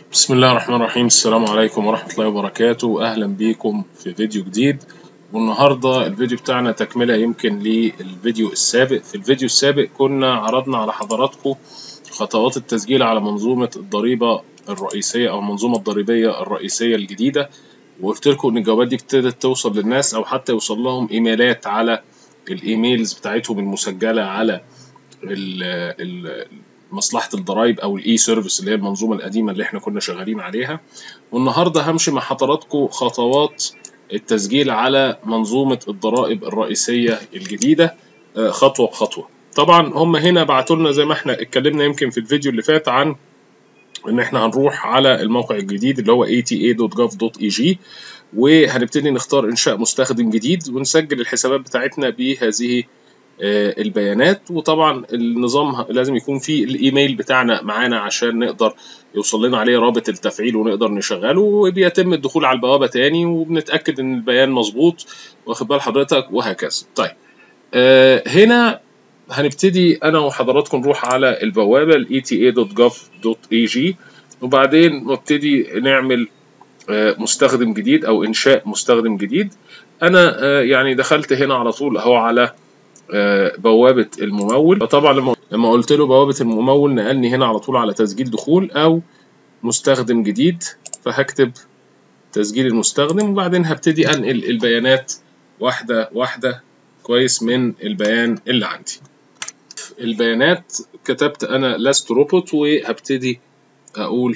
بسم الله الرحمن الرحيم السلام عليكم ورحمة الله وبركاته أهلا بيكم في فيديو جديد والنهاردة الفيديو بتاعنا تكملة يمكن للفيديو السابق في الفيديو السابق كنا عرضنا على حضراتكم خطوات التسجيل على منظومة الضريبة الرئيسية أو المنظومة الضريبية الرئيسية الجديدة وقلت لكم إن الجوابات دي ابتدت توصل للناس أو حتى يوصل لهم إيميلات على الإيميلز بتاعتهم المسجلة على ال ال مصلحة الضرايب أو الإي سيرفيس اللي هي المنظومة القديمة اللي إحنا كنا شغالين عليها والنهاردة همشي مع حضراتكم خطوات التسجيل على منظومة الضرائب الرئيسية الجديدة خطوة بخطوة طبعا هم هنا بعتوا لنا زي ما احنا اتكلمنا يمكن في الفيديو اللي فات عن ان احنا هنروح على الموقع الجديد اللي هو ata.gov.eg وهنبتدي نختار انشاء مستخدم جديد ونسجل الحسابات بتاعتنا بهذه البيانات وطبعا النظام لازم يكون فيه الايميل بتاعنا معانا عشان نقدر يوصل لنا عليه رابط التفعيل ونقدر نشغله وبيتم الدخول على البوابه تاني وبنتاكد ان البيان مظبوط واخد بال حضرتك وهكذا طيب آه هنا هنبتدي انا وحضراتكم نروح على البوابه ال eta.gov.ag وبعدين نبتدي نعمل آه مستخدم جديد او انشاء مستخدم جديد انا آه يعني دخلت هنا على طول اهو على بوابة الممول فطبعا لما قلت له بوابة الممول نقلني هنا على طول على تسجيل دخول أو مستخدم جديد فهكتب تسجيل المستخدم وبعدين هبتدي أنقل البيانات واحدة واحدة كويس من البيان اللي عندي البيانات كتبت أنا لست روبوت وهبتدي أقول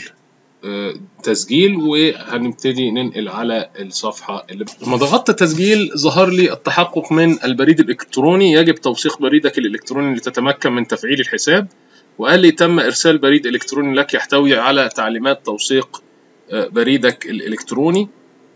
تسجيل وهنبتدي ننقل على الصفحة اللي لما ضغطت تسجيل ظهر لي التحقق من البريد الإلكتروني يجب توثيق بريدك الإلكتروني لتتمكن من تفعيل الحساب وقال لي تم إرسال بريد إلكتروني لك يحتوي على تعليمات توثيق بريدك الإلكتروني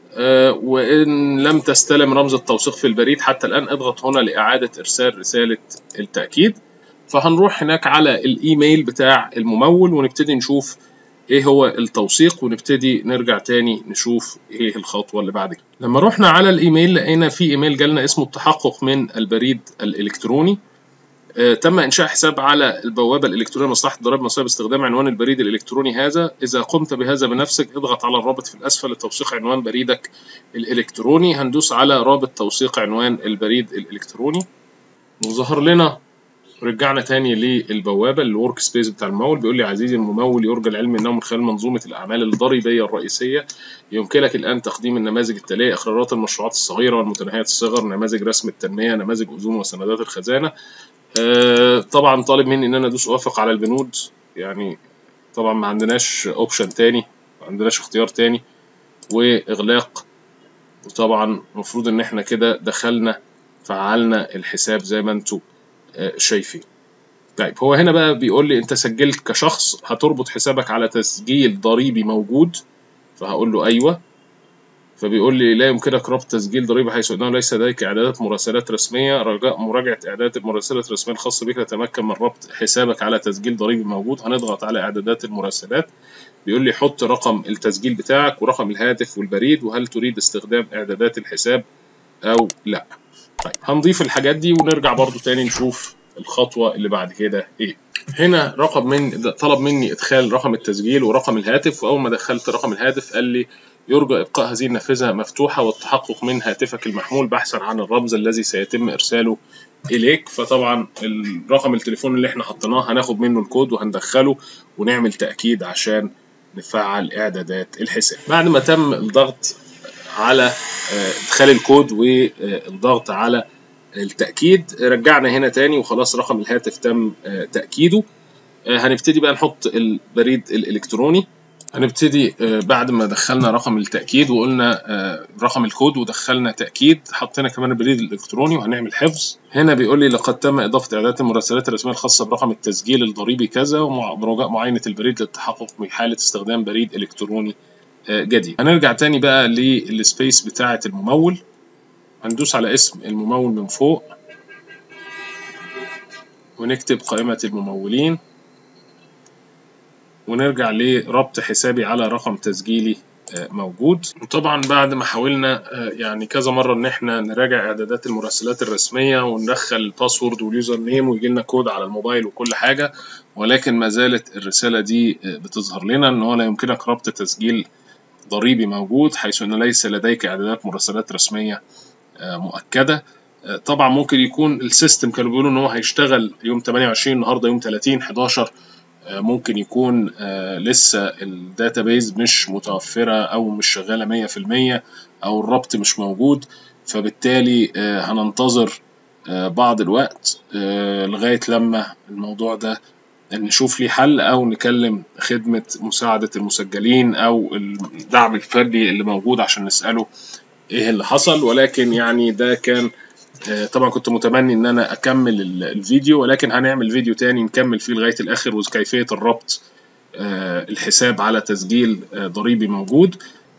وإن لم تستلم رمز التوثيق في البريد حتى الآن اضغط هنا لإعادة إرسال رسالة التأكيد فهنروح هناك على الإيميل بتاع الممول ونبتدي نشوف ايه هو التوثيق ونبتدي نرجع تاني نشوف ايه الخطوه اللي بعد كده لما رحنا على الايميل لقينا في ايميل جالنا اسمه التحقق من البريد الالكتروني آه تم انشاء حساب على البوابه الالكترونيه مصلحه الضرائب المصريه باستخدام عنوان البريد الالكتروني هذا اذا قمت بهذا بنفسك اضغط على الرابط في الاسفل لتوثيق عنوان بريدك الالكتروني هندوس على رابط توثيق عنوان البريد الالكتروني وظهر لنا رجعنا تاني للبوابه الورك سبيس بتاع الممول بيقول لي عزيزي الممول يرجى العلم انه من خلال منظومه الاعمال الضريبيه الرئيسيه يمكنك الان تقديم النماذج التاليه اقرارات المشروعات الصغيره والمتناهيه الصغر نماذج رسم التنميه نماذج اذون وسندات الخزانه آه طبعا طالب مني ان انا ادوس اوافق على البنود يعني طبعا ما عندناش اوبشن تاني ما عندناش اختيار تاني واغلاق وطبعا المفروض ان احنا كده دخلنا فعلنا الحساب زي ما انتم شايفين طيب هو هنا بقى بيقول لي انت سجلت كشخص هتربط حسابك على تسجيل ضريبي موجود فهقول له ايوه فبيقول لي لا يمكنك ربط تسجيل ضريبي حيث انه ليس لديك اعدادات مراسلات رسميه رجاء مراجعه اعدادات المراسلات الرسميه الخاصه بك لتتمكن من ربط حسابك على تسجيل ضريبي موجود هنضغط على اعدادات المراسلات بيقول لي حط رقم التسجيل بتاعك ورقم الهاتف والبريد وهل تريد استخدام اعدادات الحساب او لا طيب هنضيف الحاجات دي ونرجع برضو تاني نشوف الخطوة اللي بعد كده ايه هنا رقم من طلب مني ادخال رقم التسجيل ورقم الهاتف واول ما دخلت رقم الهاتف قال لي يرجى ابقاء هذه النافذة مفتوحة والتحقق من هاتفك المحمول بحثا عن الرمز الذي سيتم ارساله اليك فطبعا الرقم التليفون اللي احنا حطيناه هناخد منه الكود وهندخله ونعمل تأكيد عشان نفعل اعدادات الحساب بعد ما تم الضغط على ادخال الكود والضغط على التأكيد رجعنا هنا تاني وخلاص رقم الهاتف تم تأكيده هنبتدي بقى نحط البريد الإلكتروني هنبتدي بعد ما دخلنا رقم التأكيد وقلنا رقم الكود ودخلنا تأكيد حطينا كمان البريد الإلكتروني وهنعمل حفظ هنا بيقول لي لقد تم إضافة إعدادات المراسلات الرسمية الخاصة برقم التسجيل الضريبي كذا ورجاء معاينة البريد للتحقق من حالة استخدام بريد إلكتروني جديد هنرجع تاني بقى للسبيس بتاعة الممول هندوس على اسم الممول من فوق ونكتب قائمة الممولين ونرجع لربط حسابي على رقم تسجيلي موجود وطبعا بعد ما حاولنا يعني كذا مره ان احنا نراجع اعدادات المراسلات الرسميه وندخل الباسورد واليوزر نيم ويجي لنا كود على الموبايل وكل حاجه ولكن ما زالت الرساله دي بتظهر لنا ان هو لا يمكنك ربط تسجيل ضريبي موجود حيث ان ليس لديك اعدادات مراسلات رسميه مؤكده طبعا ممكن يكون السيستم كانوا بيقولوا ان هو هيشتغل يوم 28 النهارده يوم 30 11 ممكن يكون لسه الداتابيز مش متوفرة أو مش شغالة 100% أو الربط مش موجود فبالتالي هننتظر بعض الوقت لغاية لما الموضوع ده نشوف ليه حل أو نكلم خدمة مساعدة المسجلين أو الدعم الفردي اللي موجود عشان نسأله إيه اللي حصل ولكن يعني ده كان طبعا كنت متمني ان انا اكمل الفيديو ولكن هنعمل فيديو تاني نكمل فيه لغايه الاخر وكيفيه الربط الحساب على تسجيل ضريبي موجود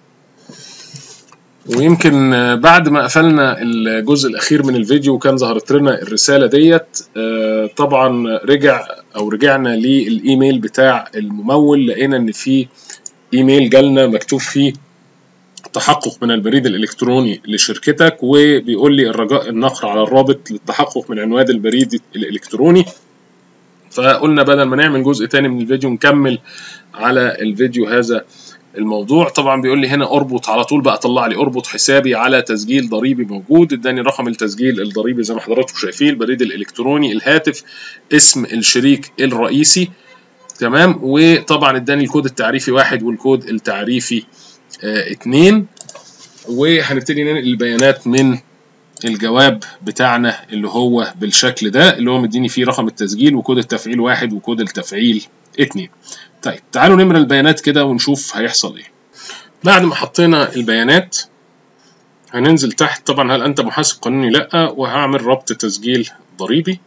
ويمكن بعد ما قفلنا الجزء الاخير من الفيديو وكان ظهرت لنا الرساله ديت طبعا رجع او رجعنا للايميل بتاع الممول لقينا ان في ايميل جالنا مكتوب فيه تحقق من البريد الإلكتروني لشركتك وبيقول لي الرجاء النقر على الرابط للتحقق من عنوان البريد الإلكتروني فقلنا بدل ما نعمل جزء تاني من الفيديو نكمل على الفيديو هذا الموضوع طبعا بيقول لي هنا اربط على طول بقى طلع لي اربط حسابي على تسجيل ضريبي موجود اداني رقم التسجيل الضريبي زي ما حضراتكم شايفين البريد الالكتروني الهاتف اسم الشريك الرئيسي تمام وطبعا اداني الكود التعريفي واحد والكود التعريفي اه اتنين وهنبتدي ننقل البيانات من الجواب بتاعنا اللي هو بالشكل ده اللي هو مديني فيه رقم التسجيل وكود التفعيل واحد وكود التفعيل اتنين طيب تعالوا نمرة البيانات كده ونشوف هيحصل ايه بعد ما حطينا البيانات هننزل تحت طبعا هل انت محاسب قانوني لا وهعمل ربط تسجيل ضريبي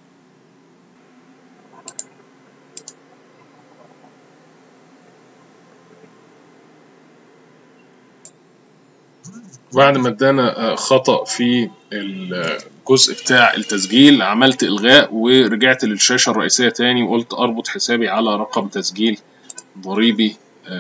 بعد ما ادانا خطأ في الجزء بتاع التسجيل عملت إلغاء ورجعت للشاشة الرئيسية تاني وقلت أربط حسابي على رقم تسجيل ضريبي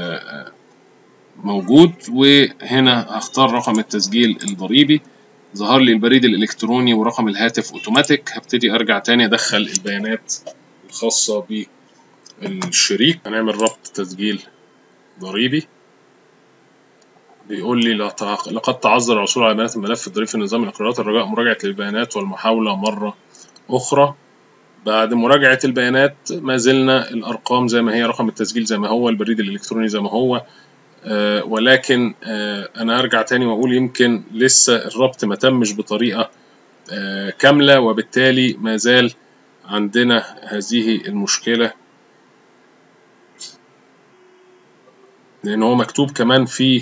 موجود وهنا هختار رقم التسجيل الضريبي ظهر لي البريد الإلكتروني ورقم الهاتف أوتوماتيك هبتدي أرجع تاني أدخل البيانات الخاصة بالشريك هنعمل ربط تسجيل ضريبي بيقول لي لقد تعذر الحصول على بيانات الملف الضريبي في نظام الإقرارات الرجاء مراجعة البيانات والمحاولة مرة أخرى بعد مراجعة البيانات ما زلنا الأرقام زي ما هي رقم التسجيل زي ما هو البريد الإلكتروني زي ما هو آه ولكن آه أنا هرجع تاني وأقول يمكن لسه الربط ما تمش بطريقة آه كاملة وبالتالي ما زال عندنا هذه المشكلة لأن هو مكتوب كمان في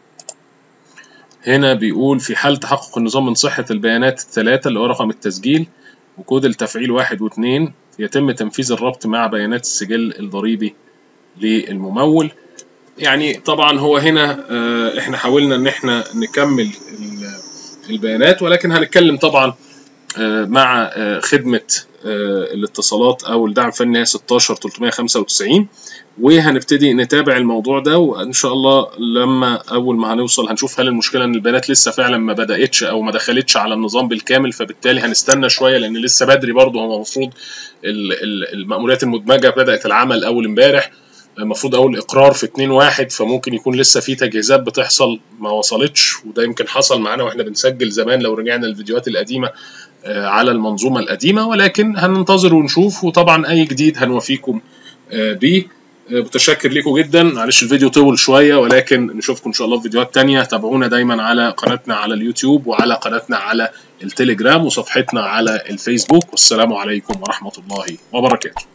هنا بيقول في حال تحقق النظام من صحة البيانات الثلاثة اللي هو رقم التسجيل وكود التفعيل واحد واثنين يتم تنفيذ الربط مع بيانات السجل الضريبي للممول يعني طبعا هو هنا احنا حاولنا ان احنا نكمل البيانات ولكن هنتكلم طبعا مع خدمة الاتصالات او الدعم الفني هي 16 395 وهنبتدي نتابع الموضوع ده وان شاء الله لما اول ما هنوصل هنشوف هل المشكله ان البيانات لسه فعلا ما بداتش او ما دخلتش على النظام بالكامل فبالتالي هنستنى شويه لان لسه بدري برضه هو المفروض المأموريات المدمجه بدات العمل اول امبارح المفروض اول اقرار في 2 1 فممكن يكون لسه في تجهيزات بتحصل ما وصلتش وده يمكن حصل معانا واحنا بنسجل زمان لو رجعنا الفيديوهات القديمه على المنظومه القديمه ولكن هننتظر ونشوف وطبعا اي جديد هنوافيكم بيه متشكر لكم جدا معلش الفيديو طول شويه ولكن نشوفكم ان شاء الله في فيديوهات تانية تابعونا دايما على قناتنا على اليوتيوب وعلى قناتنا على التليجرام وصفحتنا على الفيسبوك والسلام عليكم ورحمه الله وبركاته